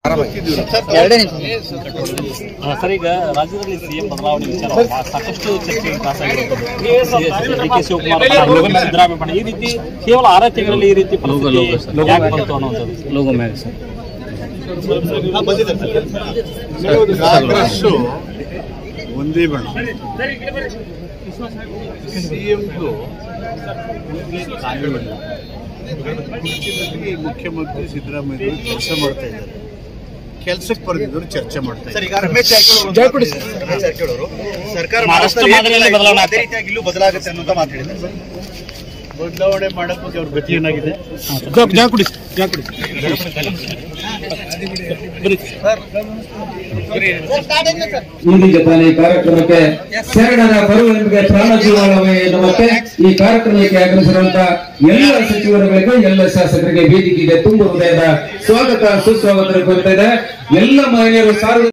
ಎರಡೇ ನಿಮಿಷ ಆ, ಸರ್ ಈಗ ರಾಜ್ಯದಲ್ಲಿ ಸಿಎಂ ಬದಲಾವಣೆ ವಿಚಾರ ಬಹಳ ಸಾಕಷ್ಟು ಚರ್ಚೆಗೆ ತ್ರಾಸಾಗಿರುತ್ತದೆ ಡಿ ಕೆ ಶಿವಕುಮಾರ್ ಬಣ, ಯೋಗೇಂದ್ರ ಸಿದ್ದರಾಮಯ್ಯ ಬಣ ಈ ರೀತಿ ಕೇವಲ ಆರೇ ತಿಂಗಳಲ್ಲಿ ಈ ರೀತಿ ಪರಿಸ್ಥಿತಿ ಯಾಕೆ ಬಂತು ಅನ್ನುವಂಥದ್ದು ಲೋಗೋ ಮ್ಯಾಗ ಸರ್ ಕಾಂಗ್ರೆಸ್ ಒಂದೇ ಬಣ ಸಿಎಂಗೂ ಕಾರಣವಿಲ್ಲ ಮುಖ್ಯಮಂತ್ರಿ ಮುಖ್ಯಮಂತ್ರಿ ಸಿದ್ದರಾಮಯ್ಯ ಕೆಲಸ ಮಾಡ್ತಾ ಇದ್ದಾರೆ ಕೆಲಸಕ್ಕೆ ಬರೆದಿದ್ದವರು ಚರ್ಚೆ ಮಾಡ್ತಾ ಸರ್ ಇದ್ದಾರೆ ಈಗ ರಮೇಶ್ ಜಾರಕಿಹೊಳಿ ಅವರು ರಮೇಶ್ ಜಾರಕಿಹೊಳಿ ಅವರು ಸರ್ಕಾರ ಮಹಾರಾಷ್ಟ್ರ ಮಾಡಿದ ಮಾದರಿಯಲ್ಲಿ ಬದಲಾವಣೆ ಅದೇ ರೀತಿಯಾಗಿ ಇಲ್ಲೂ ಬದಲಾಗುತ್ತೆ ಅನ್ನೋಂತ ಮಾತಾಡಿದ್ದಾರೆ ಸರ್ ಬದಲಾವಣೆ ಮಾಡಕ್ ಬಗ್ಗೆ ಅವ್ರ ಗತಿ ಏನಾಗಿದೆ ಇಂದಿಗೆ ತಾನೇ ಈ ಕಾರ್ಯಕ್ರಮಕ್ಕೆ ಶರಣರ ಬರುವ ನಿಮಗೆ ಪ್ರಾಣ ಜೀವನವೇ ಎನ್ನುವಂತೆ ಈ ಕಾರ್ಯಕ್ರಮಕ್ಕೆ ಆಗಮಿಸಿರುವಂತಹ ಎಲ್ಲ ಸಚಿವರುಗಳಿಗೂ ಎಲ್ಲ ಶಾಸಕರಿಗೆ ವೇದಿಕೆಗೆ ತುಂಬು ಹೃದಯದ ಸ್ವಾಗತ ಸುಸ್ವಾಗತ ಕೋರ್ತಾ ಇದೆ ಎಲ್ಲ ಮಹಿಳೆಯರು ಸಾರ್ವಜನಿಕ